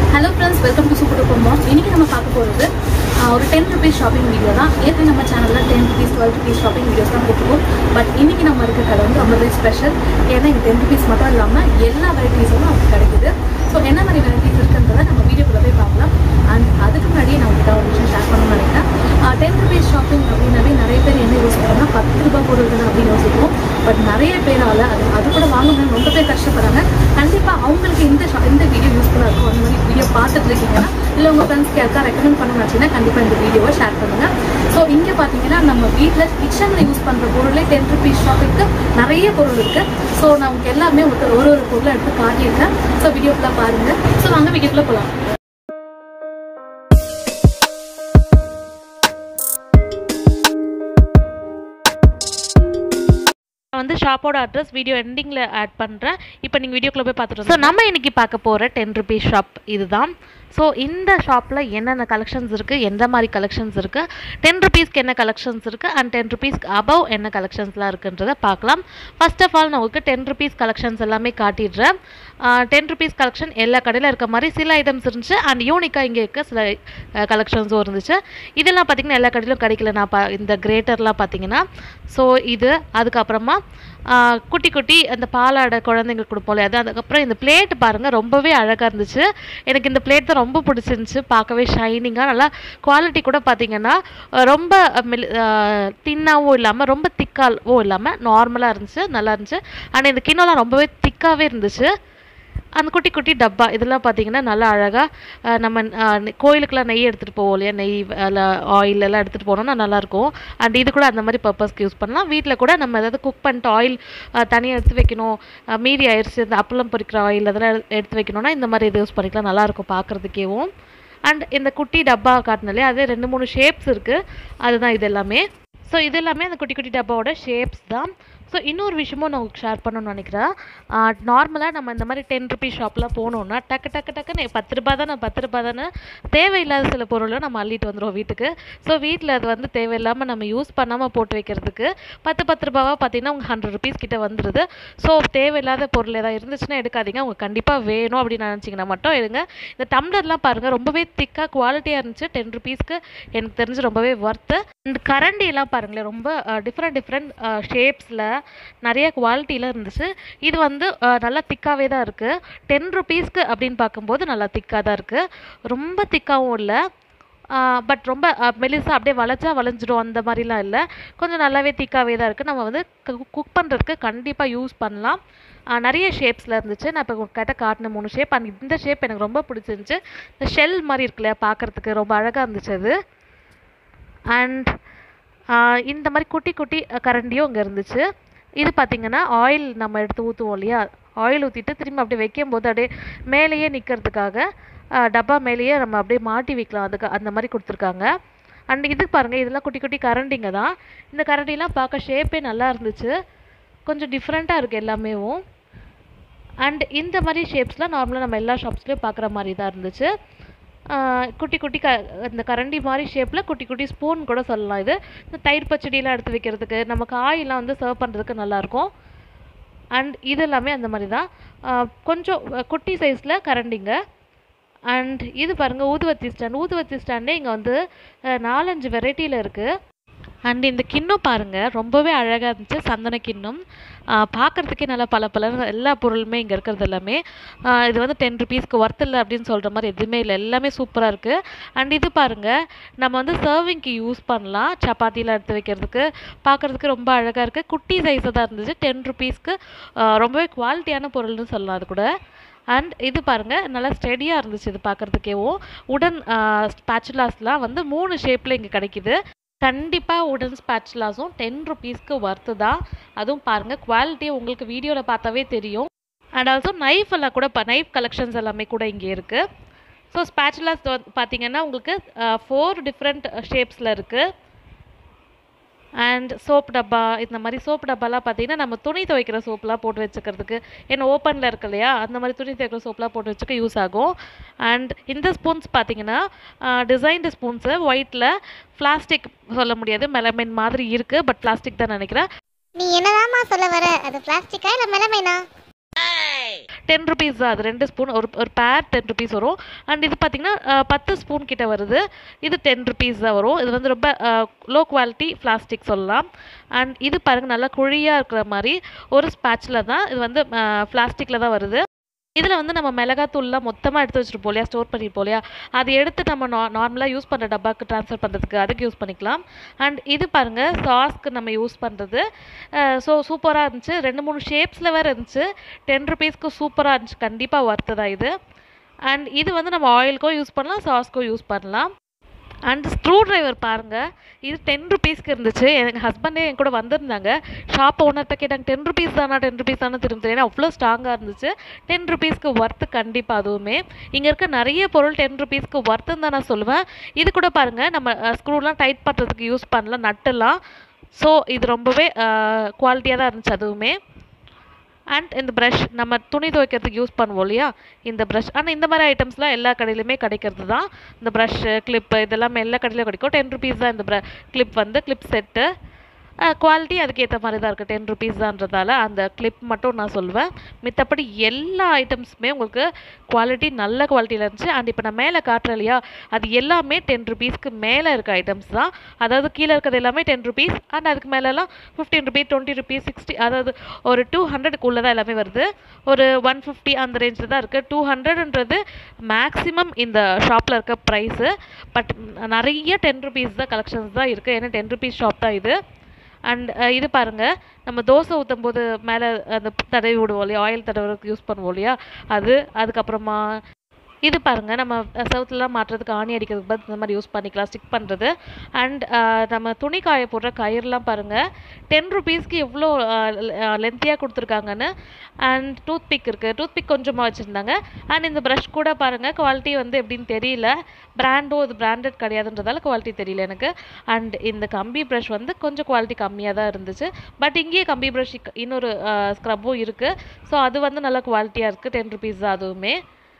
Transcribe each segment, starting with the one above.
hello friends welcome to super duper mall இன்னைக்கு நம்ம பார்க்க போகிறது ஒரு டென் ருபீஸ் ஷாப்பிங் வீடியோ தான் ஏற்கனவே நம்ம சேனலில் ten rupees twelve rupees shopping videos தான் போட்டுருக்கோம் பட் இன்னைக்கு நம்ம இருக்க கடை வந்து ரொம்பவே ஸ்பெஷல் ஏன்னா இங்கே டென் ருபீஸ் மட்டும் இல்லாமல் எல்லா வெரைட்டிஸும் நமக்கு கிடைக்குது ஸோ என்ன மாதிரி வெரைட்டிஸ் இருக்குன்றதை நம்ம வீடியோக்குள்ள போய் பார்க்கலாம் அண்ட் அதுக்கு முன்னாடியே நான் உங்கள்கிட்ட ஒரு விஷயம் ஷேர் பண்ணணும்னு நினைக்கிறேன் டென் ருபீஸ் ஷாப்பிங் அப்படின்னாவே நிறைய பேர் என்ன யோசிக்கிறோம்னா பத்து ரூபாய் பொருள் தானே அப்படின்னு யோசிப்போம் பட் நிறைய பேரால் அது அது கூட வாங்கணும்னு ரொம்ப பேர் கஷ்டப்படுறாங்க கண்டிப்பாக அவங்களுக்கு இந்த ஷா இந்த வீடியோ யூஸ்ஃபுல்லாக இருக்கும் அந்த மாதிரி வீடியோ பார்த்துட்டு இருக்கீங்கன்னா இல்லை உங்கள் ஃப்ரெண்ட்ஸ்க்கு யாருக்கா ரெக்கமெண்ட் பண்ணணும்னு வச்சுன்னா கண்டிப்பாக இந்த வீடியோவை ஷேர் பண்ணுங்கள் ஸோ இங்கே பார்த்தீங்கன்னா நம்ம வீட்டில் கிச்சனில் யூஸ் பண்ணுற பொருளே டென் ருபீஸ் ஷாப்பிங்க்கு நிறைய பொருள் இருக்குது ஸோ நான் உங்களுக்கு எல்லாமே ஒரு ஒரு ஒரு பொருளை எடுத்து காட்டியிருக்கேன் ஸோ வீடியோக்குள்ளே பாருங்கள் ஸோ வாங்க வீடியோக்குள்ளே போகலாம் நான் வந்து ஷாப்போட அட்ரஸ் வீடியோ எண்டிங்கில் ஆட் பண்ணுறேன் இப்போ நீங்கள் வீடியோக்குள்ளே போய் பார்த்துட்டு ஸோ நம்ம இன்னைக்கு பார்க்க போகிற டென் ருபீஸ் ஷாப் இதுதான் ஸோ இந்த ஷாப்பில் என்னென்ன கலெக்ஷன்ஸ் இருக்குது எந்த மாதிரி கலெக்ஷன்ஸ் இருக்குது டென் ருபீஸ்க்கு என்ன கலெக்ஷன்ஸ் இருக்குது அண்ட் டென் ருபீஸ்க்கு அபவ் என்ன கலெக்ஷன்ஸ்லாம் இருக்குன்றதை பார்க்கலாம் ஃபர்ஸ்ட் ஆஃப் ஆல் நான் உங்களுக்கு டென் ருபீஸ் கலெக்ஷன்ஸ் எல்லாமே காட்டிடுறேன் டென் ருபீஸ் கலெக்ஷன் எல்லா கடையில் இருக்க மாதிரி சில ஐட்டம்ஸ் இருந்துச்சு அண்ட் யூனிக்காக இங்கே இருக்க சில கலெக்ஷன்ஸும் இருந்துச்சு இதெல்லாம் பார்த்திங்கன்னா எல்லா கடையிலும் கிடைக்கல நான் பா இந்த கிரேட்டர்லாம் பார்த்தீங்கன்னா ஸோ இது அதுக்கப்புறமா ஆஹ் குட்டி குட்டி அந்த பாலாடை குழந்தைங்களுக்கு கொடுப்போம்ல அது அதுக்கப்புறம் இந்த பிளேட் பாருங்கள் ரொம்பவே அழகாக இருந்துச்சு எனக்கு இந்த பிளேட் தான் ரொம்ப பிடிச்சிருந்துச்சு பார்க்கவே ஷைனிங்காக நல்லா குவாலிட்டி கூட பார்த்தீங்கன்னா அஹ் ரொம்ப தின்னாகவும் இல்லாமல் ரொம்ப திக்காகவும் இல்லாமல் நார்மலாக இருந்துச்சு நல்லா இருந்துச்சு ஆனால் இந்த கிண்ணம்லாம் ரொம்பவே திக்காகவே இருந்துச்சு அந்த குட்டி குட்டி டப்பா இதெல்லாம் பார்த்தீங்கன்னா நல்லா அழகாக நம்ம அஹ், நெ- கோயிலுக்கெல்லாம் நெய் எடுத்துகிட்டு போவோம் இல்லையா நெய் ஆயில் எல்லாம் எடுத்துகிட்டு போனோம்னா நல்லாயிருக்கும் அண்ட் இது கூட அந்த மாதிரி பர்பஸ்க்கு யூஸ் பண்ணலாம் வீட்டில் கூட நம்ம ஏதாவது குக் பண்ணிட்டு ஆயில் தனியாக எடுத்து வைக்கணும் அஹ், மீதி ஆயிடுச்சு இந்த அப்பளம் பொரிக்கிற ஆயில் அதெல்லாம் எடு- எடுத்து வைக்கணும்னா இந்த மாதிரி இது யூஸ் பண்ணிக்கலாம் நல்லாயிருக்கும் பார்க்குறதுக்கேவும் அண்ட் இந்த குட்டி டப்பா காட்டினாலே அதே ரெண்டு மூணு ஷேப்ஸ் இருக்குது அதுதான் இது எல்லாமே ஸோ இது எல்லாமே அந்த குட்டி குட்டி டப்பாவோட ஷேப்ஸ் தான் ஸோ இன்னொரு விஷயமும் நான் உங்களுக்கு ஷேர் பண்ணணும்னு நினைக்கிறேன் நார்மலாக நம்ம இந்த மாதிரி டென் ருபீஸ் ஷாப்லாம் போனோம்னா டக்கு டக்கு டக்குன்னு பத்து ரூபா தானே பத்து ரூபா தானே தேவையில்லாத சில பொருளை நம்ம அள்ளிட்டு வந்துடுவோம் வீட்டுக்கு ஸோ வீட்டில் அது வந்து தேவையில்லாமல் நம்ம யூஸ் பண்ணாமல் போட்டு வைக்கிறதுக்கு பத்து பத்து ரூபாவா பார்த்தீங்கன்னா உங்கள் ஹண்ட்ரட் ருபீஸ் கிட்ட வந்துடுது ஸோ தேவையில்லாத பொருள் ஏதாவது இருந்துச்சுன்னா எடுக்காதீங்க உங்களுக்கு கண்டிப்பாக வேணும் அப்படின்னு நினச்சிங்கன்னா மட்டும் எடுங்க இந்த டம்ளர்லாம் பாருங்கள் ரொம்பவே திக்காக குவாலிட்டியாக இருந்துச்சு டென் ருபீஸ்க்கு எனக்கு தெரிஞ்சு ரொம்பவே ஒர்த்து இந்த கரண்டிலாம் பாருங்களேன் ரொம்ப டிஃப்ரெண்ட் டிஃப்ரெண்ட் ஷேப்ஸில் நிறைய குவாலிட்டியில் இருந்துச்சு இது வந்து அஹ், நல்லா திக்காகவே தான் இருக்குது டென் ருபீஸ்க்கு அப்படின்னு பார்க்கும்போது நல்லா திக்காக தான் இருக்குது ரொம்ப திக்காகவும் இல்லை பட் ரொம்ப மெலிசா அப்படியே வளைச்சா வளைஞ்சிடும் அந்த மாதிரிலாம் இல்லை கொஞ்சம் நல்லாவே திக்காகவே தான் இருக்குது நம்ம வந்து குக் பண்ணுறதுக்கு கண்டிப்பாக யூஸ் பண்ணலாம் ஆஹ் நிறைய ஷேப்ஸில் இருந்துச்சு நான் இப்போ கிட்ட காட்டின மூணு ஷேப் அண்ட் இந்த ஷேப் எனக்கு ரொம்ப பிடிச்சிருந்துச்சு இந்த ஷெல் மாதிரி இருக்குல்ல பார்க்குறதுக்கு ரொம்ப அழகாக இருந்துச்சு அது அண்ட் இந்த மாதிரி குட்டி குட்டி அஹ், கரண்டியும் இங்கே இருந்துச்சு இது பார்த்திங்கன்னா ஆயில் நம்ம எடுத்து ஊற்றுவோம் இல்லையா ஆயில் ஊற்றிட்டு திரும்பி அப்படியே வைக்கும் போது அப்படியே மேலேயே நிற்கிறதுக்காக டப்பா மேலேயே நம்ம அப்படியே மாட்டி வைக்கலாம் அதுக்கு அந்த மாதிரி கொடுத்துருக்காங்க அண்ட் இது பாருங்கள் இதெல்லாம் குட்டி குட்டி கரண்டிங்க தான் இந்த கரண்டிலாம் பார்க்க ஷேப்பே நல்லா இருந்துச்சு கொஞ்சம் டிஃப்ரெண்ட்டாக இருக்குது எல்லாமேவும் அண்ட் இந்த மாதிரி ஷேப்ஸ்லாம் நார்மலாக நம்ம எல்லா ஷாப்ஸ்லேயும் பார்க்குற மாதிரி தான் இருந்துச்சு ஆஹ் குட்டி குட்டி க இந்த கரண்டி மாதிரி ஷேப்பில் குட்டி குட்டி ஸ்பூன் கூட சொல்லலாம் இது இந்த தயிர் பச்சடியெலாம் எடுத்து வைக்கிறதுக்கு நம்ம காயெல்லாம் வந்து சர்வ் பண்ணுறதுக்கு நல்லாயிருக்கும் அண்ட் இது எல்லாமே அந்த மாதிரி தான் ஆஹ் கொஞ்சம் குட்டி சைஸில் கரண்டிங்க அண்ட் இது பாருங்கள் ஊதுவத்தி ஸ்டாண்ட் ஊதுவத்தி ஸ்டாண்டே இங்கே வந்து அஹ், நாலஞ்சு வெரைட்டியில் இருக்குது அண்ட் இந்த கிண்ணம் பாருங்கள் ரொம்பவே அழகாக இருந்துச்சு சந்தன கிண்ணம் பார்க்குறதுக்கே நல்லா பல பல எல்லா பொருளுமே இங்கே இருக்கிறது எல்லாமே ஆஹ் இது வந்து டென் ருபீஸ்க்கு ஒர்த் இல்லை அப்படின்னு சொல்கிற மாதிரி எதுவுமே இல்லை எல்லாமே சூப்பராக இருக்குது அண்ட் இது பாருங்கள் நம்ம வந்து சர்விங்க்கு யூஸ் பண்ணலாம் சப்பாத்திலாம் எடுத்து வைக்கிறதுக்கு பார்க்குறதுக்கு ரொம்ப அழகாக இருக்குது குட்டி சைஸாக தான் இருந்துச்சு டென் ருபீஸ்க்கு ரொம்பவே குவாலிட்டியான பொருள்னு சொல்லலாம் அது கூட அண்ட் இது பாருங்கள் நல்லா ஸ்டெடியாக இருந்துச்சு இது பார்க்குறதுக்கேவும் உடன் ஸ்பேச்சுலாஸ்லாம் வந்து மூணு ஷேப்பில் இங்கே கிடைக்குது கண்டிப்பாக உடன் ஸ்பேச்சுலாஸும் டென் ருபீஸ்க்கு ஒர்த்து தான் அதுவும் பாருங்கள் குவாலிட்டி உங்களுக்கு வீடியோவில் பார்த்தாவே தெரியும் அண்ட் ஆல்சோ நைஃப் எல்லாம் கூட நைஃப் கலெக்ஷன்ஸ் எல்லாமே கூட இங்கே இருக்குது ஸோ ஸ்பேச்சுலாஸ் பார்த்தீங்கன்னா உங்களுக்கு ஃபோர் டிஃப்ரெண்ட் ஷேப்ஸில் இருக்குது அண்ட் சோப் டப்பா இந்த மாதிரி சோப் டப்பாலாம் பார்த்தீங்கன்னா நம்ம துணி துவைக்கிற சோப்லாம் போட்டு வச்சுக்கிறதுக்கு ஏன்னா ஓப்பனில் இருக்கு இல்லையா அந்த மாதிரி துணி துவைக்கிற சோப்லாம் போட்டு வச்சுக்க யூஸ் ஆகும் அண்ட் இந்த ஸ்பூன்ஸ் பார்த்தீங்கன்னா டிசைன்டு ஸ்பூன்ஸு ஒயிட்டில் பிளாஸ்டிக் சொல்ல முடியாது மெலமைன் மாதிரி இருக்குது பட் பிளாஸ்டிக் தான் நினைக்கிறேன் நீ என்னதாம்மா சொல்ல வர அது பிளாஸ்டிக்கா இல்ல மெலமைனா டென் ருபீஸ் தான் அது ரெண்டு ஸ்பூன் ஒரு ஒரு பேர் டென் ருபீஸ் வரும் அண்ட் இது பார்த்தீங்கன்னா அஹ், பத்து ஸ்பூன் கிட்ட வருது இது டென் ருபீஸ் தான் வரும் இது வந்து ரொம்ப லோ குவாலிட்டி பிளாஸ்டிக் சொல்லலாம் அண்ட் இது பாருங்கள் நல்லா குழியாக இருக்கிற மாதிரி ஒரு ஸ்பேட்சில் தான் இது வந்து பிளாஸ்டிக்கில் தான் வருது இதில் வந்து நம்ம மிளகாத்தூள்லாம் மொத்தமாக எடுத்து வச்சுருப்போம் இல்லையா ஸ்டோர் பண்ணியிருப்போம் இல்லையா அதை எடுத்து நம்ம நா நார்மலாக யூஸ் பண்ணுற டப்பாக்கு ட்ரான்ஸ்ஃபர் பண்ணுறதுக்கு அதுக்கு யூஸ் பண்ணிக்கலாம் அண்ட் இது பாருங்கள் சாஸ்க்கு நம்ம யூஸ் பண்ணுறது ஸோ சூப்பராக இருந்துச்சு ரெண்டு மூணு ஷேப்ஸில் வேறு இருந்துச்சு டென் ருபீஸ்க்கு சூப்பராக இருந்துச்சு கண்டிப்பாக ஒர்த்து தான் இது அண்ட் இது வந்து நம்ம ஆயிலுக்கும் யூஸ் பண்ணலாம் சாஸ்க்கும் யூஸ் பண்ணலாம் அண்ட் ஸ்க்ரூ டிரைவர் பாருங்கள் இது டென் ருபீஸ்க்கு இருந்துச்சு எங்கள் ஹஸ்பண்டே என் கூட வந்திருந்தாங்க ஷாப் ஓனர்கிட்ட கேட்டாங்க டென் ருபீஸ் தானா டென் ருபீஸ் தானே திரும்ப ஏன்னா அவ்வளோ ஸ்ட்ராங்காக இருந்துச்சு டென் ருபீஸ்க்கு ஒர்த்து கண்டிப்பாக அதுவுமே இங்கே இருக்க நிறைய பொருள் டென் ருபீஸ்க்கு ஒர்த்துன்னு தான் நான் சொல்லுவேன் இது கூட பாருங்கள் நம்ம ஸ்க்ரூலாம் டைட் பண்ணுறதுக்கு யூஸ் பண்ணலாம் நட்டுலாம் ஸோ இது ரொம்பவே குவாலிட்டியாக தான் இருந்துச்சு அதுவுமே அண்ட் இந்த ப்ரஷ் நம்ம துணி துவைக்கிறதுக்கு யூஸ் பண்ணுவோம் இல்லையா இந்த ப்ரஷ் ஆனால் இந்த மாதிரி ஐட்டம்ஸ்லாம் எல்லா கடையிலுமே கிடைக்கிறது தான் இந்த ப்ரஷ்ஷு கிளிப்பு இதெல்லாம் எல்லா கடையிலும் கிடைக்கும் டென் ருபீஸ் தான் இந்த ப்ர கிளிப் வந்து கிளிப் செட்டு குவாலிட்டி அதுக்கேற்ற மாதிரி தான் இருக்குது டென் ருபீஸ் தான்றதால அந்த கிளிப் மட்டும் நான் சொல்லுவேன் மித்தபடி எல்லா ஐட்டம்ஸுமே உங்களுக்கு குவாலிட்டி நல்ல குவாலிட்டியில் இருந்துச்சு அண்ட் இப்போ நான் மேலே காட்டுறேன் இல்லையா அது எல்லாமே டென் ருபீஸ்க்கு மேலே இருக்க ஐட்டம்ஸ் தான் அதாவது கீழே இருக்கிறது எல்லாமே டென் ருபீஸ் அண்ட் அதுக்கு மேலெல்லாம் fifteen rupees twenty rupees sixty அதாவது ஒரு டூ ஹண்ட்ரடுக்குள்ளே தான் எல்லாமே வருது ஒரு ஒன் ஃபிஃப்டி அந்த ரேஞ்சில் தான் இருக்குது டூ ஹண்ட்ரட்ன்றது மேக்ஸிமம் இந்த ஷாப்பில் இருக்க ப்ரைஸு பட் நிறைய டென் ருபீஸ் தான் கலெக்ஷன்ஸ் தான் இருக்குது ஏன்னா டென் ருபீஸ் ஷாப் தான் இது அண்ட் இது பாருங்கள் நம்ம தோசை ஊற்றும் போது மேலே அந்த தடவி விடுவோம் இல்லையா ஆயில் தடவுறதுக்கு யூஸ் பண்ணுவோம் இல்லையா அது அதுக்கப்புறமா இது பாருங்கள் நம்ம சவுத்துலலாம் மாட்டுறதுக்கு ஆணி அடிக்கிறதுக்கு பதில் இந்த மாதிரி யூஸ் பண்ணிக்கலாம் ஸ்டிக் பண்ணுறது அண்ட் நம்ம துணி காய போடுற கயிறுலாம் பாருங்கள் டென் ருபீஸ்க்கு எவ்வளோ லென்த்தியாக கொடுத்துருக்காங்கன்னு அண்ட் டூத் பிக் இருக்குது டூத் பிக் கொஞ்சமாக வச்சுருந்தாங்க அண்ட் இந்த ப்ரஷ் கூட பாருங்கள் குவாலிட்டி வந்து எப்படின்னு தெரியல பிராண்டும் இது பிராண்டட் கிடையாதுன்றதால குவாலிட்டி தெரியல எனக்கு அண்ட் இந்த கம்பி ப்ரஷ் வந்து கொஞ்சம் குவாலிட்டி கம்மியாக தான் இருந்துச்சு பட் இங்கேயே கம்பி ப்ரஷ் இன்னொரு ஸ்க்ரப்பும் இருக்குது ஸோ அது வந்து நல்ல குவாலிட்டியாக இருக்குது டென் ருபீஸ் தான் அதுவுமே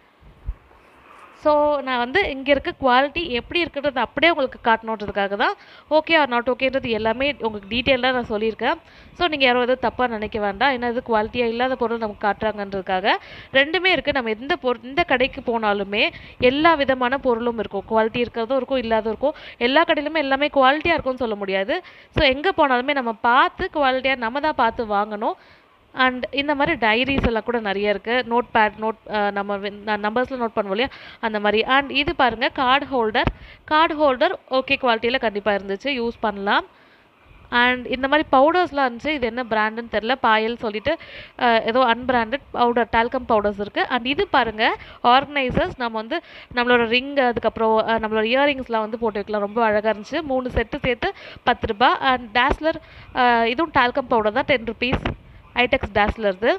ஸோ நான் வந்து இங்கே இருக்க குவாலிட்டி எப்படி இருக்குன்றது அப்படியே உங்களுக்கு காட்டணுன்றதுக்காக தான் ஓகே ஆர் நாட் ஓகேன்றது எல்லாமே உங்களுக்கு டீட்டெயிலாக நான் சொல்லியிருக்கேன் ஸோ நீங்கள் யாரும் எதுவும் தப்பாக நினைக்க வேண்டாம் ஏன்னா இது குவாலிட்டியாக இல்லாத பொருள் நமக்கு காட்டுறாங்கன்றதுக்காக ரெண்டுமே இருக்குது நம்ம எந்த பொருள் எந்த கடைக்கு போனாலுமே எல்லா விதமான பொருளும் இருக்கும் குவாலிட்டி இருக்கிறதும் இருக்கும் இல்லாததும் இருக்கும் எல்லா கடையிலுமே எல்லாமே குவாலிட்டியாக இருக்கும்னு சொல்ல முடியாது ஸோ எங்கே போனாலுமே நம்ம பார்த்து குவாலிட்டியாக நம்ம தான் பார்த்து வாங்கணும் அண்ட் இந்த மாதிரி டைரிஸ் எல்லாம் கூட நிறைய இருக்குது நோட் பேட் நோட் நம்ம நம்பர்ஸில் நோட் பண்ணுவோம் இல்லையா அந்த மாதிரி அண்ட் இது பாருங்கள் card holder card holder okay குவாலிட்டியில் கண்டிப்பாக இருந்துச்சு யூஸ் பண்ணலாம் அண்ட் இந்த மாதிரி பவுடர்ஸ்லாம் இருந்துச்சு இது என்ன பிராண்டுன்னு தெரில பாயல் சொல்லிட்டு அஹ், ஏதோ அன்பிராண்டட் பவுடர் டால்கம் பவுடர்ஸ் இருக்குது அண்ட் இது பாருங்கள் ஆர்கனைசர்ஸ் நம்ம வந்து நம்மளோட ரிங் அதுக்கப்புறம் அஹ், நம்மளோட இயரிங்ஸ்லாம் வந்து போட்டு வைக்கலாம் ரொம்ப அழகாக இருந்துச்சு மூணு செட்டு சேர்த்து பத்து ரூபாய் அண்ட் டேஸ்லர் இதுவும் டால்கம் பவுடர் தான் டென் ருபீஸ் ஐடெக்ஸ் டேஸ்லர்து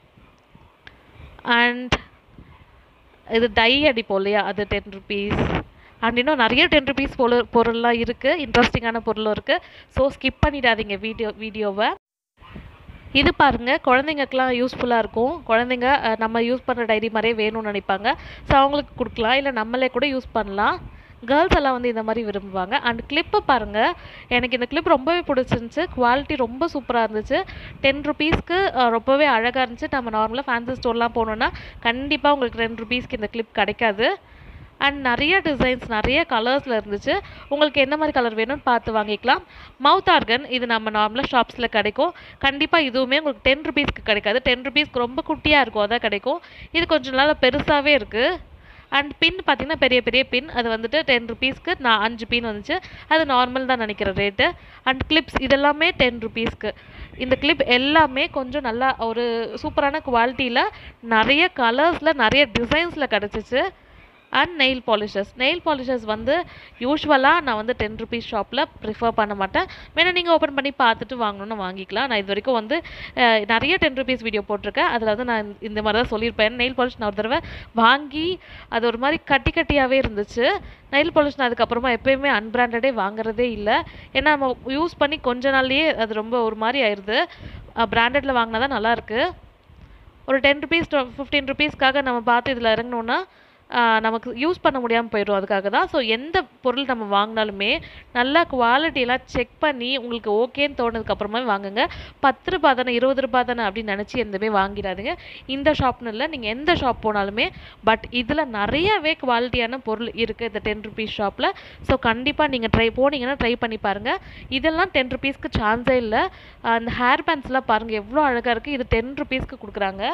அண்ட் இது டை அடிப்போம் இல்லையா அது டென் ருபீஸ் அண்ட் இன்னும் நிறைய டென் ருபீஸ் பொருள் பொருள்லாம் இருக்குது இன்ட்ரெஸ்டிங்கான பொருளும் இருக்குது ஸோ ஸ்கிப் பண்ணிடாதீங்க வீடியோ வீடியோவை இது பாருங்கள் குழந்தைங்களுக்குலாம் யூஸ்ஃபுல்லாக இருக்கும் குழந்தைங்க அஹ், நம்ம யூஸ் பண்ணுற டைரி மாதிரியே வேணும்னு நினைப்பாங்க ஸோ அவங்களுக்கு கொடுக்கலாம் இல்லை நம்மளே கூட யூஸ் பண்ணலாம் கேர்ள்ஸ் எல்லாம் வந்து இந்த மாதிரி விரும்புவாங்க அண்ட் கிளிப்பு பாருங்கள் எனக்கு இந்த கிளிப் ரொம்பவே பிடிச்சிருந்துச்சு குவாலிட்டி ரொம்ப சூப்பராக இருந்துச்சு டென் ருபீஸ்க்கு ரொம்பவே அழகாக இருந்துச்சு நம்ம நார்மலாக ஃபேன்சி ஸ்டோர்லாம் போனோன்னா கண்டிப்பாக உங்களுக்கு டென் ருபீஸ்க்கு இந்த கிளிப் கிடைக்காது அண்ட் நிறைய டிசைன்ஸ் நிறைய கலர்ஸில் இருந்துச்சு உங்களுக்கு என்ன மாதிரி கலர் வேணும்னு பார்த்து வாங்கிக்கலாம் மவுத் ஆர்கன் இது நம்ம நார்மலாக ஷாப்ஸில் கிடைக்கும் கண்டிப்பாக இதுவுமே உங்களுக்கு டென் ருபீஸ்க்கு கிடைக்காது டென் ருபீஸ்க்கு ரொம்ப குட்டியாக இருக்கும் அதான் கிடைக்கும் இது கொஞ்சம் நாள் பெருசாகவே இருக்குது அண்ட் பின் பார்த்தீங்கன்னா பெரிய பெரிய பின் அது வந்துட்டு டென் ருபீஸ்க்கு நான் அஞ்சு பின் வந்துச்சு அது நார்மல் தான் நினைக்கிறேன் ரேட்டு அண்ட் கிளிப்ஸ் இதெல்லாமே டென் ருபீஸ்க்கு இந்த கிளிப் எல்லாமே கொஞ்சம் நல்லா ஒரு சூப்பரான குவாலிட்டியில் நிறைய கலர்ஸில் நிறைய டிசைன்ஸில் கிடச்சிச்சு and nail polishes nail polishes வந்து யூஸ்வலாக நான் வந்து டென் ருபீஸ் ஷாப்பில் ப்ரிஃபர் பண்ண மாட்டேன் வேணால் நீங்கள் ஓப்பன் பண்ணி பார்த்துட்டு வாங்கணும்னு வாங்கிக்கலாம் நான் இது வரைக்கும் வந்து அஹ், நிறைய டென் ருபீஸ் வீடியோ போட்டிருக்கேன் அதில் வந்து நான் இந்த மாதிரி தான் சொல்லியிருப்பேன் நெயில் பாலிஷ் நான் ஒரு தடவை வாங்கி அது ஒரு மாதிரி கட்டி கட்டியாகவே இருந்துச்சு நெயில் பாலிஷ் நான் அதுக்கப்புறமா எப்பயுமே அன்பிராண்டடே வாங்குறதே இல்லை ஏன்னா நம்ம யூஸ் பண்ணி கொஞ்ச நாள்லயே அது ரொம்ப ஒரு மாதிரி ஆயிடுது பிராண்டடில் வாங்கினா தான் நல்லாயிருக்கு ஒரு டென் ருபீஸ் ஃபிஃப்டீன் ருபீஸ்க்காக நம்ம பார்த்து இதில் இறங்கினோன்னா ஆஹ் நமக்கு யூஸ் பண்ண முடியாமல் போயிடும் அதுக்காக தான் ஸோ எந்த பொருள் நம்ம வாங்கினாலுமே நல்லா குவாலிட்டியெல்லாம் செக் பண்ணி உங்களுக்கு ஓகேன்னு தோணுதுக்கப்புறமா வாங்குங்க பத்து ரூபா தானே இருபது ரூபா தானே அப்படின்னு நினச்சி எதுவுமே வாங்கிடாதீங்க இந்த ஷாப்னு இல்லை நீங்கள் எந்த ஷாப் போனாலுமே பட் இதில் நிறையவே குவாலிட்டியான பொருள் இருக்குது இந்த டென் ருபீஸ் ஷாப்பில் ஸோ கண்டிப்பாக நீங்கள் ட்ரை போனீங்கன்னா ட்ரை பண்ணி பாருங்கள் இதெல்லாம் டென் ருபீஸ்க்கு சான்ஸே இல்லை அந்த ஹேர் பேண்ட்ஸ்லாம் பாருங்கள் எவ்வளோ அழகாக இருக்குது இது டென் ருபீஸ்க்கு கொடுக்குறாங்க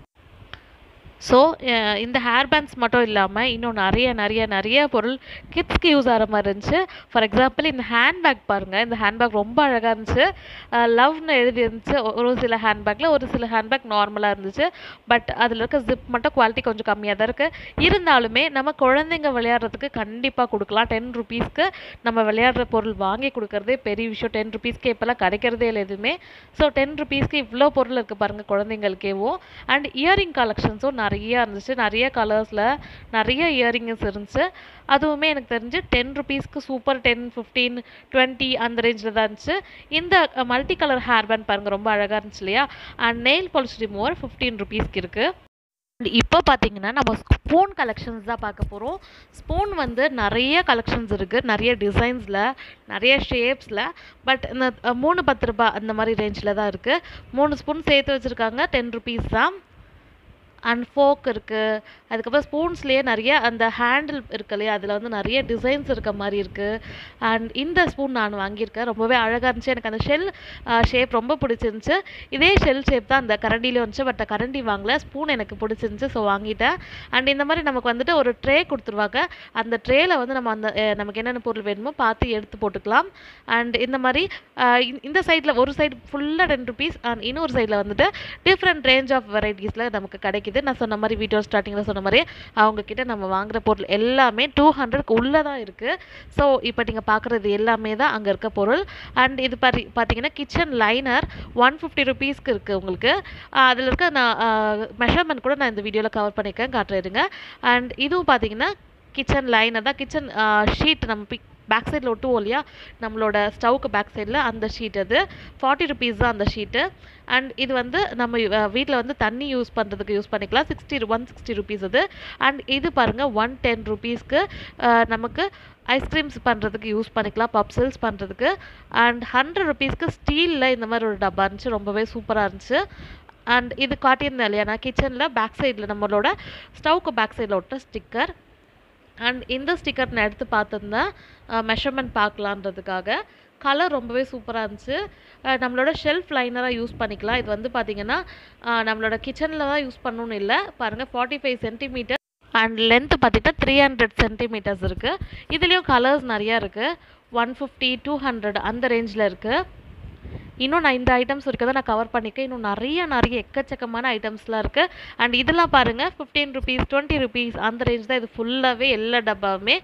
ஸோ இந்த ஹேர் பேண்ட்ஸ் மட்டும் இல்லாமல் இன்னும் நிறைய நிறைய நிறைய பொருள் கிட்ஸ்க்கு யூஸ் ஆகிற மாதிரி இருந்துச்சு ஃபார் எக்ஸாம்பிள் இந்த ஹேண்ட்பேக் பாருங்கள் இந்த ஹேண்ட்பேக் ரொம்ப அழகாக இருந்துச்சு லவ்னு எழுதி இருந்துச்சு ஒ- ஒரு சில ஹேண்ட்பேக்கில் ஒரு சில ஹேண்ட்பேக் நார்மலாக இருந்துச்சு பட் அதில் இருக்க ஜிப் மட்டும் குவாலிட்டி கொஞ்சம் கம்மியாக தான் இருக்குது இருந்தாலுமே நம்ம குழந்தைங்க விளையாடுறதுக்கு கண்டிப்பாக கொடுக்கலாம் டென் ருபீஸ்க்கு நம்ம விளையாடுற பொருள் வாங்கி கொடுக்கறதே பெரிய விஷயம் டென் ருபீஸ்க்கு இப்போல்லாம் கிடைக்கிறதே இல்லை எதுவுமே ஸோ டென் ருபீஸ்க்கு இவ்வளோ பொருள் இருக்குது பாருங்கள் குழந்தைங்களுக்கேவும் அண்ட் இயரிங் கலெக்ஷன்ஸும் நிறைய இருந்துச்சு நிறைய கலர்ஸில் நிறைய இயரிங்ஸ் இருந்துச்சு அதுவுமே எனக்கு தெரிஞ்சு டென் ருபீஸ்க்கு சூப்பர் டென் ஃபிஃப்டீன் டுவெண்ட்டி அந்த ரேஞ்சில் தான் இருந்துச்சு இந்த மல்டி கலர் ஹேர் பேண்ட் பாருங்கள் ரொம்ப அழகாக இருந்துச்சு இல்லையா and nail polish remover fifteen ருபீஸ்க்கு இருக்குது இப்போ பார்த்தீங்கன்னா நம்ம ஸ்பூன் கலெக்ஷன்ஸ் தான் பார்க்க போகிறோம் ஸ்பூன் வந்து நிறைய கலெக்ஷன்ஸ் இருக்குது நிறைய டிசைன்ஸில் நிறைய ஷேப்ஸில் பட் இந்த அஹ், மூணு பத்து ரூபாய் அந்த மாதிரி ரேஞ்சில் தான் இருக்குது மூணு ஸ்பூன் சேர்த்து வச்சுருக்காங்க டென் ருபீஸ் தான் அண்ட் ஃபோக் இருக்குது அதுக்கப்புறம் ஸ்பூன்ஸ்லேயே நிறைய அந்த ஹேண்டில் இருக்கு இல்லையா அதில் வந்து நிறைய டிசைன்ஸ் இருக்க மாதிரி இருக்குது அண்ட் இந்த ஸ்பூன் நான் வாங்கியிருக்கேன் ரொம்பவே அழகாக இருந்துச்சு எனக்கு அந்த ஷெல் ஷேப் ரொம்ப பிடிச்சிருந்துச்சு இதே ஷெல் ஷேப் தான் அந்த கரண்டிலையும் இருந்துச்சு பட் கரண்டி வாங்கல ஸ்பூன் எனக்கு பிடிச்சிருந்துச்சு ஸோ வாங்கிட்டேன் அண்ட் இந்த மாதிரி நமக்கு வந்துட்டு ஒரு ட்ரே கொடுத்துருவாங்க அந்த ட்ரேயில் வந்து நம்ம அந்த அஹ், நமக்கு என்னென்ன பொருள் வேணுமோ பார்த்து எடுத்து போட்டுக்கலாம் அண்ட் இந்த மாதிரி அஹ், இந்த- இந்த சைடில் ஒரு சைடு ஃபுல்லாக டென் ருபீஸ் அண்ட் இன்னொரு சைடில் வந்துட்டு டிஃப்ரெண்ட் ரேஞ்ச் ஆஃப் வெரைட்டிஸில் நமக்கு கிடைக்குது நான் சொன்ன மாதிரி வீடியோ ஸ்டார்டிங்கில் சொன்ன மாதிரி அவங்க கிட்ட நம்ம வாங்குற பொருள் எல்லாமே டூ ஹண்ட்ரட்க்கு உள்ளே தான் இருக்குது ஸோ இப்போ நீங்கள் பார்க்குறது எல்லாமே தான் அங்கே இருக்க பொருள் அண்ட் இது பாரி பார்த்தீங்கன்னா கிச்சன் லைனர் ஒன் ஃபிஃப்டி ருபீஸ்க்கு இருக்குது உங்களுக்கு அதில் இருக்க நான் மெஷர்மெண்ட் கூட நான் இந்த வீடியோவில் கவர் பண்ணியிருக்கேன் காட்டுறேன் இருங்க அண்ட் இதுவும் பார்த்தீங்கன்னா கிச்சன் லைனர் தான் கிச்சன் ஷீட் நம்ம பிக் பேக் சைடில் ஒட்டுவோம் இல்லையா நம்மளோட ஸ்டவ்க்கு பேக் சைடில் அந்த ஷீட் அது ஃபார்ட்டி ருபீஸ் தான் அந்த ஷீட்டு அண்ட் இது வந்து நம்ம வீட்டில் வந்து தண்ணி யூஸ் பண்ணுறதுக்கு யூஸ் பண்ணிக்கலாம் சிக்ஸ்டி ஒன் சிக்ஸ்டி ருபீஸ் அது அண்ட் இது பாருங்கள் ஒன் டென் ருபீஸ்க்கு நமக்கு ஐஸ்கிரீம்ஸ் பண்ணுறதுக்கு யூஸ் பண்ணிக்கலாம் பப்சில்ஸ் பண்ணுறதுக்கு அண்ட் ஹண்ட்ரட் ருபீஸ்க்கு ஸ்டீலில் இந்த மாதிரி ஒரு டப்பா இருந்துச்சு ரொம்பவே சூப்பராக இருந்துச்சு அண்ட் இது காட்டியிருந்தேன் இல்லையா நான் கிச்சனில் பேக் சைடில் நம்மளோட ஸ்டவ்க்கு பேக் சைடில் ஒட்ட ஸ்டிக்கர் அண்ட் இந்த ஸ்டிக்கர் நான் எடுத்து பார்த்துருந்தேன் மெஷர்மெண்ட் பார்க்கலான்றதுக்காக கலர் ரொம்பவே சூப்பராக இருந்துச்சு அஹ் நம்மளோட ஷெல்ஃப் லைனராக யூஸ் பண்ணிக்கலாம் இது வந்து பார்த்திங்கன்னா அஹ் நம்மளோட கிச்சனில் தான் யூஸ் பண்ணணும்னு இல்லை பாருங்கள் forty five centimetre and length பார்த்தீங்கன்னா த்ரீ ஹண்ட்ரட் சென்டிமீட்டர்ஸ் இருக்குது இதுலேயும் கலர்ஸ் நிறையா இருக்குது ஒன் ஃபிஃப்டி டூ ஹண்ட்ரட் அந்த ரேஞ்சில் இருக்குது இன்னும் நான் இந்த ஐட்டம்ஸ் இருக்கிறத நான் கவர் பண்ணியிருக்கேன் இன்னும் நிறைய நிறைய எக்கச்சக்கமான ஐட்டம்ஸ்லாம் இருக்குது அண்ட் இதெல்லாம் பாருங்கள் ஃபிஃப்டீன் ருபீஸ் டுவெண்ட்டி ருபீஸ் அந்த ரேஞ்ச் தான் இது ஃபுல்லாகவே எல்லா டப்பாவுமே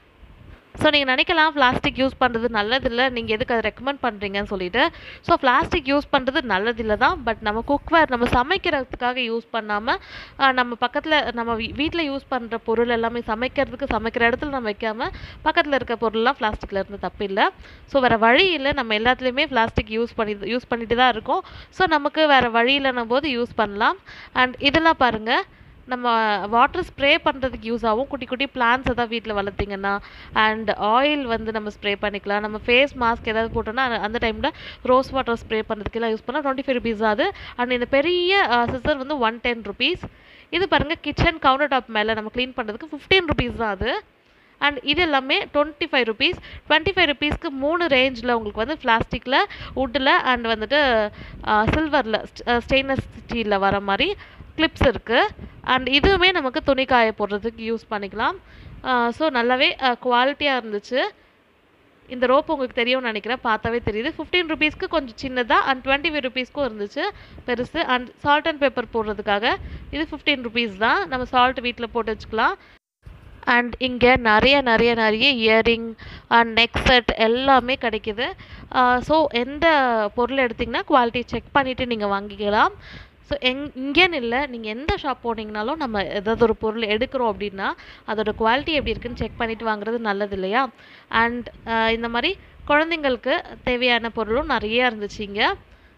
ஸோ நீங்கள் நினைக்கலாம் பிளாஸ்டிக் யூஸ் பண்ணுறது நல்லதில்லை நீங்கள் எதுக்கு அதை ரெக்கமெண்ட் பண்ணுறீங்கன்னு சொல்லிட்டு ஸோ பிளாஸ்டிக் யூஸ் பண்ணுறது நல்லதில்லை தான் பட் நம்ம குக்வேர் நம்ம சமைக்கிறதுக்காக யூஸ் பண்ணாமல் நம்ம பக்கத்தில் நம்ம வீட்டில் யூஸ் பண்ணுற பொருள் எல்லாமே சமைக்கிறதுக்கு சமைக்கிற இடத்துல நம்ம வைக்காம பக்கத்தில் இருக்க பொருள்லாம் பிளாஸ்டிக்கில் இருந்து தப்பு இல்லை ஸோ வேறு வழி இல்லை நம்ம எல்லாத்துலேயுமே பிளாஸ்டிக் யூஸ் பண்ணி யூஸ் பண்ணிட்டு தான் இருக்கோம் ஸோ நமக்கு வேறு வழி இல்லைன்னும் போது யூஸ் பண்ணலாம் அண்ட் இதெல்லாம் பாருங்கள் நம்ம வாட்டர் ஸ்ப்ரே பண்ணுறதுக்கு யூஸ் ஆகும் குட்டி குட்டி பிளான்ஸ் எதாவது வீட்டில் வளர்த்திங்கன்னா அண்ட் ஆயில் வந்து நம்ம ஸ்ப்ரே பண்ணிக்கலாம் நம்ம ஃபேஸ் மாஸ்க் ஏதாவது போட்டோம்னா அந்த- அந்த டைமில் ரோஸ் வாட்டர் ஸ்ப்ரே பண்ணுறதுக்கெல்லாம் யூஸ் பண்ணால் டுவெண்ட்டி ஃபைவ் ருபீஸ் ஆகுது அண்ட் இந்த பெரிய சிசர் வந்து ஒன் டென் ருபீஸ் இது பாருங்கள் கிச்சன் கவுண்டர் டாப் மேலே நம்ம க்ளீன் பண்ணுறதுக்கு ஃபிஃப்டீன் ருபீஸ் தான் அது அண்ட் இது எல்லாமே twenty five rupees twenty five ருபீஸ்க்கு மூணு ரேஞ்சில் உங்களுக்கு வந்து பிளாஸ்டிக்கில் வுட்டில் அண்ட் வந்துட்டு சில்வரில் ஸ்டெயின்லெஸ் ஸ்டீலில் வர மாதிரி கிளிப்ஸ் இருக்குது அண்ட் இதுவுமே நமக்கு துணி காய போடுறதுக்கு யூஸ் பண்ணிக்கலாம் ஸோ நல்லாவே குவாலிட்டியாக இருந்துச்சு இந்த ரோப் உங்களுக்கு தெரியும்னு நினைக்கிறேன் பார்த்தாவே தெரியுது ஃபிஃப்டீன் ருபீஸ்க்கு கொஞ்சம் சின்னதாக அண்ட் டுவெண்ட்டி ஃபைவ் ருபீஸ்க்கும் இருந்துச்சு பெருசு அண்ட் சால்ட் அண்ட் பெப்பர் போடுறதுக்காக இது ஃபிஃப்டீன் ருபீஸ் தான் நம்ம சால்ட் வீட்டில் போட்டு வச்சுக்கலாம் அண்ட் இங்கே நிறைய நிறைய நிறைய இயரிங் அண்ட் நெக் செட் எல்லாமே கிடைக்குது ஸோ எந்த பொருள் எடுத்திங்கன்னா குவாலிட்டி செக் பண்ணிவிட்டு நீங்கள் வாங்கிக்கலாம் ஸோ எங் இங்கேன்னு இல்லை நீங்கள் எந்த ஷாப் போனீங்கனாலும் நம்ம ஏதாவது ஒரு பொருள் எடுக்கிறோம் அப்படின்னா அதோட குவாலிட்டி எப்படி இருக்குன்னு செக் பண்ணிவிட்டு வாங்குறது நல்லது இல்லையா அண்ட் இந்த மாதிரி குழந்தைங்களுக்கு தேவையான பொருளும் நிறைய இருந்துச்சு இங்கே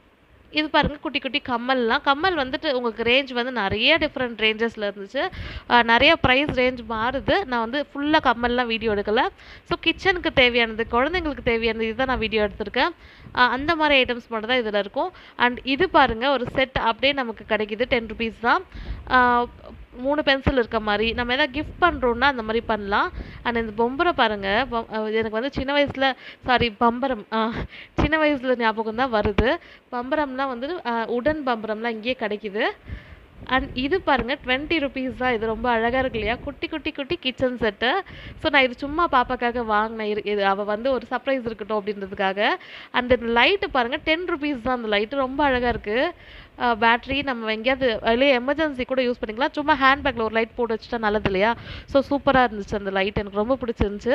இது பாருங்கள் குட்டி குட்டி கம்மல்லாம் கம்மல் வந்துட்டு உங்களுக்கு ரேஞ்ச் வந்து நிறைய டிஃப்ரெண்ட் ரேஞ்சஸில் இருந்துச்சு அஹ் நிறைய ப்ரைஸ் ரேஞ்ச் மாறுது நான் வந்து ஃபுல்லாக கம்மல்லாம் வீடியோ எடுக்கலை ஸோ கிச்சனுக்கு தேவையானது குழந்தைங்களுக்கு தேவையானது இதுதான் நான் வீடியோ எடுத்திருக்கேன் அஹ் அந்த மாதிரி ஐட்டம்ஸ் மட்டும் தான் இதில் இருக்கும் அண்ட் இது பாருங்கள் ஒரு செட் அப்படியே நமக்கு கிடைக்குது டென் ருபீஸ் தான் அஹ் மூணு பென்சில் இருக்க மாதிரி நம்ம எதாவது கிஃப்ட் பண்ணுறோன்னா அந்த மாதிரி பண்ணலாம் அண்ட் இந்த பொம்பரை பாருங்கள் பொம்- அஹ் எனக்கு வந்து சின்ன வயசில் சாரி பம்பரம் அஹ் சின்ன வயசில் ஞாபகம் தான் வருது பம்பரம்லாம் வந்து அஹ் உடன் பம்பரம்லாம் இங்கேயே கிடைக்குது அண்ட் இது பாருங்கள் டுவெண்ட்டி ருபீஸ் தான் இது ரொம்ப அழகாக இருக்கு இல்லையா குட்டி குட்டி குட்டி கிச்சன் செட்டு ஸோ நான் இது சும்மா பாப்பாக்காக வாங்கினேன் இரு இது அவள் வந்து ஒரு சர்ப்ரைஸ் இருக்கட்டும் அப்படின்றதுக்காக அந்த லைட்டு பாருங்கள் டென் ருபீஸ் தான் அந்த லைட்டு ரொம்ப அழகாக இருக்குது பேட்ரி நம்ம எங்கேயாவது வெளியே எமர்ஜென்சி கூட யூஸ் பண்ணிக்கலாம் சும்மா ஹேண்ட்பேக்கில் ஒரு லைட் போட்டு வச்சுட்டா நல்லது இல்லையா ஸோ சூப்பராக இருந்துச்சு அந்த லைட் எனக்கு ரொம்ப பிடிச்சிருந்துச்சு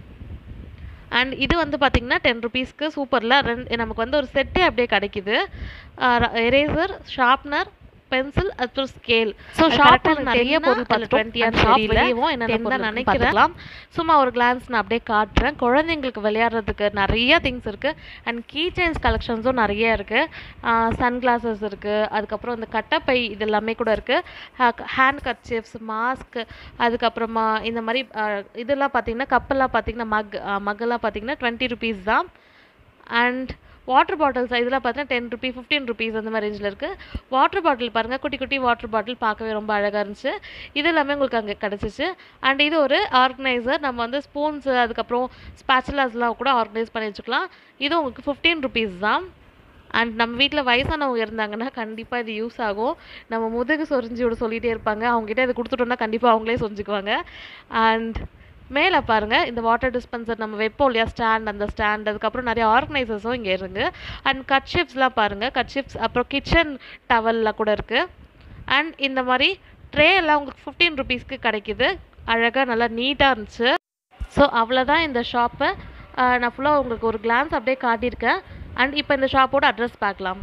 அண்ட் இது வந்து பார்த்திங்கன்னா டென் ருபீஸ்க்கு சூப்பரில் ரெண்டு நமக்கு வந்து ஒரு செட்டே அப்படியே கிடைக்குது எரேசர் ஷார்ப்னர் பென்சில் அப்புறம் ஸ்கேல் ஸோ ஷாப்பில் நிறைய பொருள் பார்த்துட்டோம் ஷாப் வெளியவும் என்ன நினைக்கிறேன் சும்மா ஒரு கிளான்ஸ் நான் அப்படியே காட்டுறேன் குழந்தைங்களுக்கு விளையாடுறதுக்கு நிறைய திங்ஸ் இருக்குது அண்ட் கீ செயின்ஸ் கலெக்ஷன்ஸும் நிறைய இருக்குது சன் கிளாஸஸ் இருக்குது அதுக்கப்புறம் இந்த கட்டப்பை இது எல்லாமே கூட இருக்குது ஹேண்ட் கர்ச்சிப்ஸ் மாஸ்க் அதுக்கப்புறமா இந்த மாதிரி அஹ், இதெல்லாம் பார்த்தீங்கன்னா கப்பெல்லாம் பார்த்தீங்கன்னா மக் மக்கெல்லாம் பார்த்தீங்கன்னா டுவெண்ட்டி ருபீஸ் தான் அண்ட் வாட்டர் பாட்டில்ஸ் இதெல்லாம் பார்த்தீங்கன்னா டென் ருபி ஃபிஃப்டீன் ருபீஸ் அந்த மாதிரி ரேஞ்சில் இருக்குது வாட்டர் பாட்டில் பாருங்கள் குட்டி குட்டி வாட்டர் பாட்டில் பார்க்கவே ரொம்ப அழகாக இருந்துச்சு இது எல்லாமே உங்களுக்கு அங்கே கிடச்சிச்சு அண்ட் இது ஒரு ஆர்கனைசர் நம்ம வந்து ஸ்பூன்ஸு அதுக்கப்புறம் ஸ்பேச்சுலாஸ்லாம் கூட ஆர்கனைஸ் பண்ணி வச்சுக்கலாம் இது உங்களுக்கு ஃபிஃப்டீன் ருபீஸ் தான் அண்ட் நம்ம வீட்டில் வயசானவங்க இருந்தாங்கன்னா கண்டிப்பாக இது யூஸ் ஆகும் நம்ம முதுகு சொரிஞ்சு விட சொல்லிகிட்டே இருப்பாங்க அவங்ககிட்ட இது கொடுத்துட்டோம்னா கண்டிப்பாக அவங்களே சொரிஞ்சுக்குவாங்க அண்ட் மேலே பாருங்கள் இந்த வாட்டர் டிஸ்பென்சர் நம்ம வைப்போம் இல்லையா ஸ்டாண்ட் அந்த ஸ்டாண்ட் அதுக்கப்புறம் நிறைய ஆர்கனைசர்ஸும் இங்கே இருக்கு அண்ட் கட்ஷிப்ஸ்லாம் பாருங்கள் கட்ஷிப்ஸ் அப்புறம் கிச்சன் டவல்லாம் கூட இருக்குது அண்ட் இந்த மாதிரி ட்ரே எல்லாம் உங்களுக்கு ஃபிஃப்டீன் ருபீஸ்க்கு கிடைக்குது அழகாக நல்லா நீட்டாக இருந்துச்சு ஸோ அவ்வளோதான் இந்த ஷாப்பு நான் ஃபுல்லாக உங்களுக்கு ஒரு கிளான்ஸ் அப்படியே காட்டியிருக்கேன் அண்ட் இப்போ இந்த ஷாப்போட அட்ரஸ் பார்க்கலாம்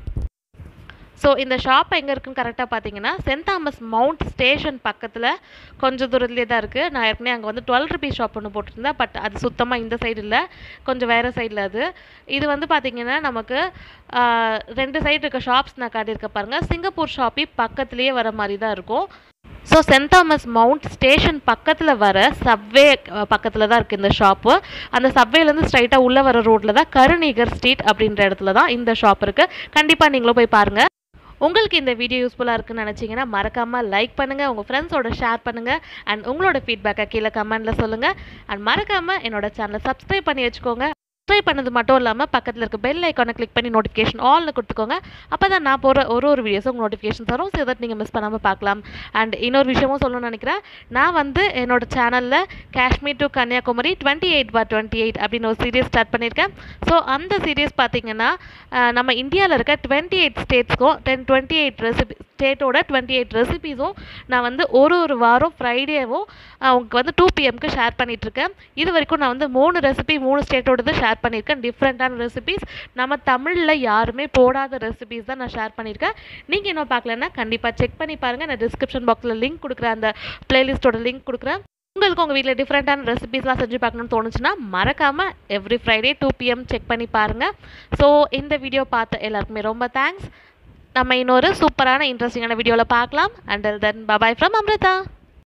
ஸோ இந்த ஷாப் எங்கே இருக்குன்னு கரெக்டாக பார்த்தீங்கன்னா சென்ட் தாமஸ் மவுண்ட் ஸ்டேஷன் பக்கத்தில் கொஞ்சம் தூரத்துலேயே தான் இருக்குது நான் ஏற்கனவே அங்கே வந்து டுவெல் ருபீஸ் ஷாப் ஒன்று போட்டிருந்தேன் பட் அது சுத்தமாக இந்த சைடு இல்லை கொஞ்சம் வேறு சைடில் அது இது வந்து பார்த்தீங்கன்னா நமக்கு ஆஹ், ரெண்டு சைடு இருக்க ஷாப்ஸ் நான் காட்டியிருக்க பாருங்கள் சிங்கப்பூர் ஷாப்பி பக்கத்துலேயே வர மாதிரி தான் இருக்கும் so Saint Thomas Mount station பக்கத்தில் வர சப்வே பக்கத்தில் தான் இருக்குது இந்த ஷாப்பு அந்த சப்வேலேருந்து ஸ்ட்ரைட்டாக உள்ளே வர ரோட்டில் தான் கருநீகர் ஸ்ட்ரீட் அப்படின்ற இடத்துல தான் இந்த ஷாப் இருக்குது கண்டிப்பாக நீங்களும் போய் பாருங்கள் உங்களுக்கு இந்த வீடியோ யூஸ்ஃபுல்லாக இருக்குன்னு நினச்சிங்கன்னா மறக்காமல் லைக் பண்ணுங்கள் உங்கள் ஃப்ரெண்ட்ஸோட ஷேர் பண்ணுங்கள் அண்ட் உங்களோட ஃபீட்பேக்கை கீழே கமெண்ட்டில் சொல்லுங்கள் அண்ட் மறக்காமல் என்னோட சேனலை சப்ஸ்கிரைப் பண்ணி வச்சுக்கோங்க சப்ஸ்கிரைப் பண்ணது மட்டும் இல்லாமல் பக்கத்தில் இருக்க பெல் ஐக்கானை கிளிக் பண்ணி நோட்டிஃபிகேஷன் ஆல்னு கொடுத்துக்கோங்க அப்போ தான் நான் போகிற ஒரு ஒரு வீடியோஸும் உங்கள் நோட்டிஃபிகேஷன்ஸ் வரும் ஸோ தட் நீங்கள் மிஸ் பண்ணாமல் பார்க்கலாம் அண்ட் இன்னொரு விஷயமும் சொல்லணும்னு நினைக்கிறேன் நான் வந்து என்னோட சேனலில் Kashmir to Kanyakumari twenty eight for twenty eight அப்படின்னு ஒரு சீரியஸ் ஸ்டார்ட் பண்ணியிருக்கேன் ஸோ அந்த சீரியஸ் பார்த்தீங்கன்னா அஹ், நம்ம இந்தியாவில் இருக்க டுவெண்ட்டி எயிட் ஸ்டேட்ஸ்க்கும் டென் டுவெண்ட்டி எயிட் ரெசிபி ஸ்டேட்டோட டுவெண்ட்டி எயிட் ரெசிபீஸும் நான் வந்து ஒரு ஒரு வாரம் ஃப்ரைடேவும் உங்களுக்கு வந்து டூ பிஎம்க்கு ஷேர் பண்ணிகிட்ருக்கேன் இது வரைக்கும் நான் வந்து மூணு ரெசிபி மூணு ஸ்டேட்டோடது ஷேர் பண்ணியிருக்கேன் டிஃப்ரெண்ட்டான ரெசிபீஸ் நம்ம தமிழில் யாருமே போடாத ரெசிபீஸ் தான் நான் ஷேர் பண்ணியிருக்கேன் நீங்கள் இன்னும் பார்க்கலன்னா கண்டிப்பாக செக் பண்ணி பாருங்கள் நான் டிஸ்கிரிப்ஷன் பாக்ஸில் லிங்க் கொடுக்குறேன் அந்த பிளேலிஸ்ட்டோட லிங்க் கொடுக்குறேன் உங்களுக்கு உங்கள் வீட்டில் டிஃப்ரெண்ட்டான ரெசிபீஸ்லாம் செஞ்சு பார்க்கணும்னு தோணுச்சுன்னா மறக்காமல் every Friday two PM check பண்ணி பாருங்கள் ஸோ இந்த வீடியோ பார்த்த எல்லாருக்குமே ரொம்ப தேங்க்ஸ் நம்ம இன்னொரு சூப்பரான இன்ட்ரெஸ்டிங்கான வீடியோவில் பார்க்கலாம் அண்டல் தென் பபாய் ஃப்ரம் அம்ரிதா